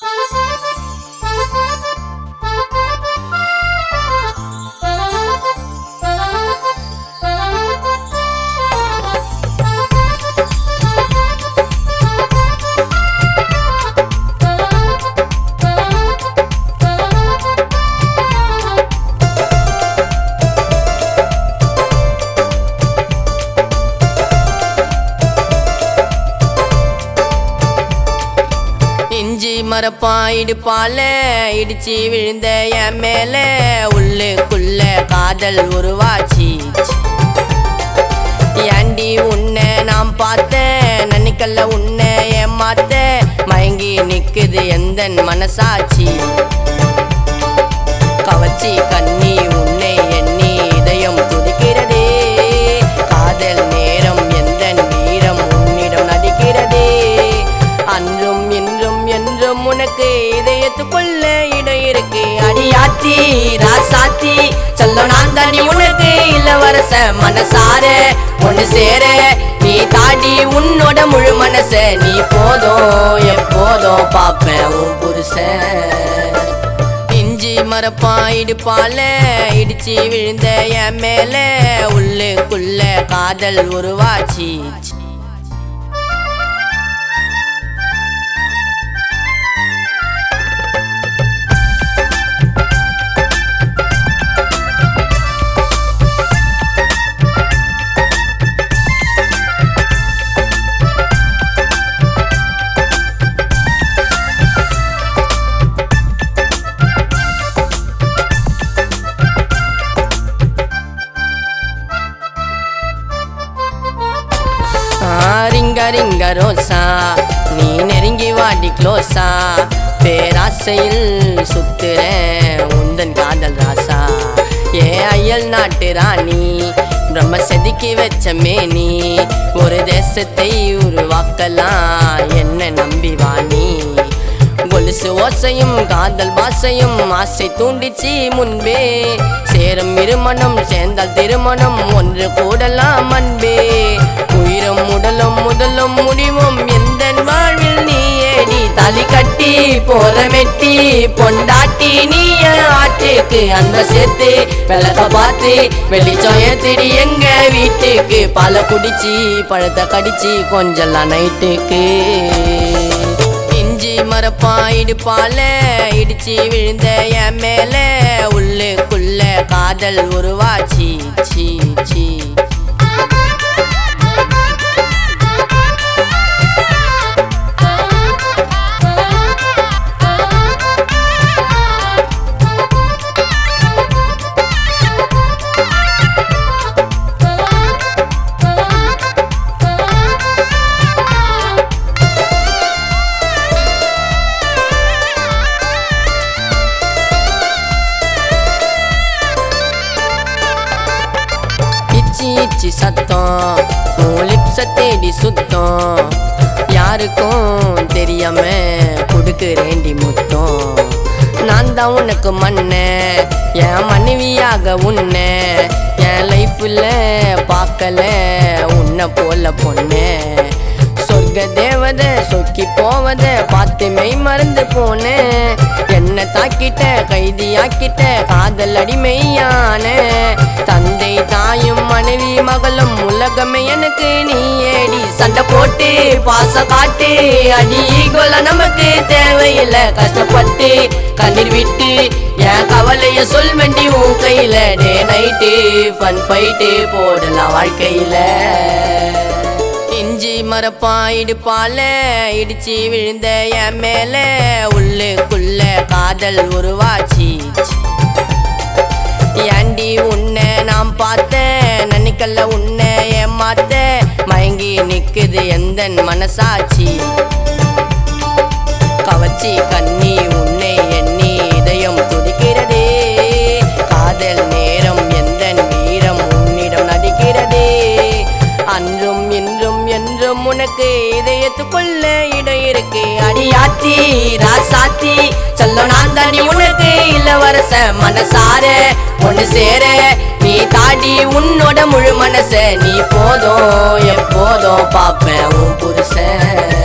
இஞ்சி மரப்பான் இடுப்பால இடிச்சு விழுந்த என் மேல உள்ளுக்குள்ள காதல் உருவாச்சு ஏண்டி உன்னை நாம் பார்த்தேன் நன்னிக்கல்ல உன்னை ஏமாத்த மயங்கி நிக்குது எந்த மனசாட்சி கவச்சி கண்ணி உன்னை எண்ணி இதயம் துடிக்கிறதே காதல் நேரம் எந்த வீரம் உன்னிடம் நடிக்கிறதே அன்றும் இன்றும் என்றும் உனக்கு இதயத்துக்குள்ள இடம் இருக்கு அடியாத்தி ராசாத்தி சொல்ல நான் தாண்டி உனக்கு இளவரச மனசார ஒண்ணு சேர நீ தாடி உன்னோட முழு மனச நீ போதும் எப்போதும் பாப்பேன் உன் புருஷன் இஞ்சி மரப்பான் இடுப்பால இடிச்சு விழுந்த என் மேல உள்ளுக்குள்ள காதல் உருவாச்சு ஆ, ரிங்க ரிங்க ரோசா நீ நெருங்கி வாடி க்ளோஸா பேராசையில் சுத்துறேன் உந்தன் காதல் ராசா ஏ அயல் நாட்டு ராணி பிரம்ம செதுக்கி வச்ச மேனி ஒரு தேசத்தை உருவாக்கலாம் என்ன நம்பி வாணி கொலுசு ஓசையும் காதல் பாசையும் ஆசை தூண்டிச்சு முன்பே சேரும் இருமணம் சேர்ந்தால் திருமணம் ஒன்று கூடலாம் அன்பே உயிரும் உடலும் முதலும் முடிவும் எந்த வாழ்வில் நீ ஏடி தாலி கட்டி போற மெட்டி பொண்டாட்டி நீ என் ஆட்டுக்கு அந்த சேர்த்து விளக்க பார்த்து வெளிச்சம் ஏத்திடி எங்க வீட்டுக்கு பாலை குடிச்சு பழத்தை கடிச்சு கொஞ்சலாம் நைட்டுக்கு இஞ்சி மரப்பான் இடுப்பால இடிச்சு விழுந்த என் மேல உள்ளுக்குள்ள காதல் உருவாச்சு சீ சீ இச்சி இச்சி சத்தம் உன் லிப்ஸ தேடி சுத்தம் யாருக்கும் தெரியாம கொடுக்குறேண்டி முத்தம் நான் தான் உனக்கு மண்ண என் மனைவியாக உன்னை என் லைஃப்ல பார்க்கல உன்னை போல பொண்ணு சொர்க்க தேவதை சொக்கி போவத பார்த்து மெய் மறந்து போனேன் என்ன தாக்கிட்ட கைதியாக்கிட்ட காதல் அடிமையான தந்தை தாயும் மனைவி மகளும் உலகமே எனக்கு நீ ஏடி சண்டை போட்டு பாசம் காட்டு அடி கொல நமக்கு தேவையில்லை கஷ்டப்பட்டு கண்ணீர் விட்டு என் கவலைய சொல் வேண்டி உன் கையில டே நைட்டு ஃபன் ஃபைட்டு போடலாம் வாழ்க்கையில இஞ்சி மரப்பான் இடுப்பால இடிச்சு விழுந்த என் மேல உள்ளுக்குள்ள காதல் உருவாச்சு ஏண்டி உன்னை நாம் பார்த்தேன் நன்னிக்கல்ல உன்னை ஏமாத்த மயங்கி நிக்குது எந்த மனசாட்சி கவச்சி கண்ணி உன்னை எண்ணி இதயம் துடிக்கிறதே காதல் நேரம் எந்த வீரம் உன்னிடம் நடிக்கிறதே அன்றும் இன்றும் என்றும் உனக்கு இதயத்துக்குள்ள இடம் இருக்கு அடியாத்தி ராசாத்தி சொல்ல நான் தாண்டி உனக்கு இளவரச மனசார ஒண்ணு சேர நீ தாடி உன்னோட முழு மனச நீ போதும் எப்போதும் பாப்பேன் உன் புருஷன்